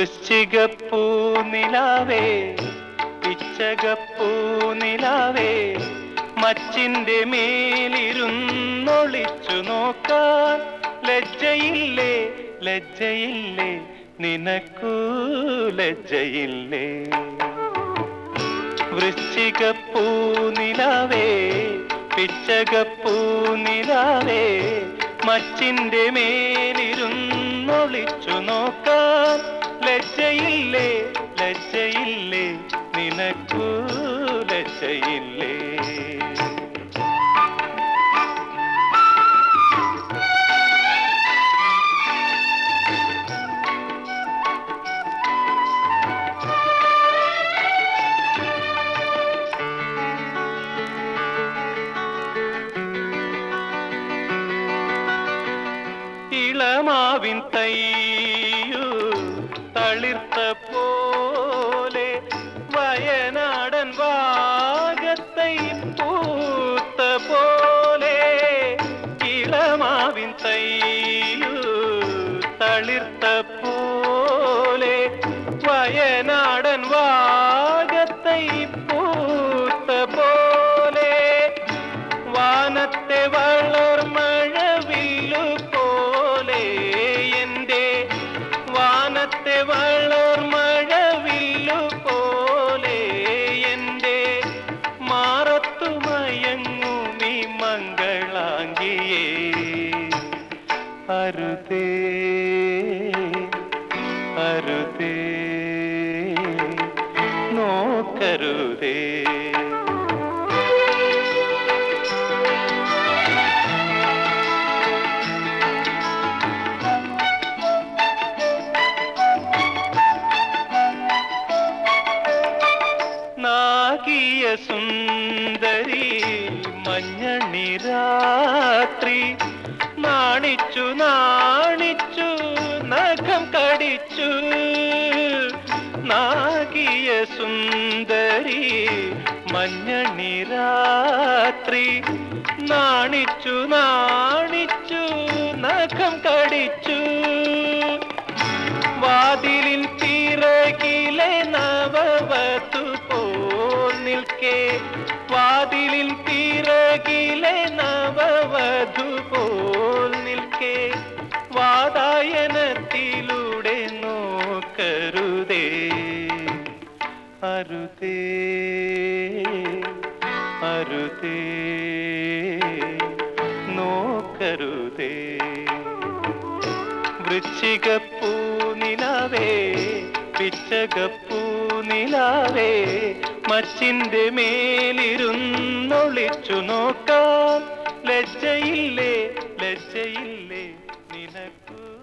വൃശ്ചികപ്പൂ നിലാവേ പിച്ചകപ്പൂ നിലാവേ മച്ചിന്റെ മേലിരുന്നൊളിച്ചു നോക്കാൻ ലജ്ജയില്ലേ ലജ്ജയില്ലേ നിനക്കൂ ലജ്ജയില്ലേ വൃശ്ചികപ്പൂ നിലാവേ പിച്ചകപ്പൂ നിലാവേ മച്ചിന്റെ മേലിരുന്നൊളിച്ചു നോക്കാൻ ലജ്ജയില്ലേ ലജ്ജയില്ലേ നിനക്കൂ ലജ്ജയില്ലേ ഇളമാവിൻ തയ്യു തളിർത്ത പോലെ വയനാടൻ വാഗത്തൈ പൂത്ത പോലെ ഇളമാവിൻ തയ്യു തളിർത്ത പോലെ വയനാടൻ വാഗത്തൈ പൂത്ത പോലെ വാനത്തെ വളർമഴവില്ലു പോലെ എൻ്റെ വാനത്തെ വളർമഴവില്ലു പോലെ എൻ്റെ മാറത്തു മയങ്ങുമി മംഗളാംഗിയേ അരുതേ അരുതേ നോക്കരുതേ നാഗിയ സുന്ദരി മഞ്ഞണി രാത്രി നാണിച്ചു നാണിച്ചു നഖം കടിച്ചു നാഗിയ സുന്ദരി മഞ്ഞണി രാത്രി നാണിച്ചു നാണിച്ചു നഖം കടിച്ചു വാതിലിൻ പിറകിലെ നവവധു പോൽ നിൽക്കെ വാതിലിൻ പിറകിലെ നവവധു പോൽ നിൽക്കെ വാതായനത്തിലൂടെ നോക്കരുതേ അരുതേ അരുതേ നോക്കരുതേ വൃശ്ചികപ്പൂ നിലാവേ പിച്ചകപ്പൂ നിലാവേ മച്ചിന്റെ മേലിരുന്നൊളിച്ചു നോക്കാൻ ലജ്ജയില്ലേ ലജ്ജയില്ലേ നിനക്കൂ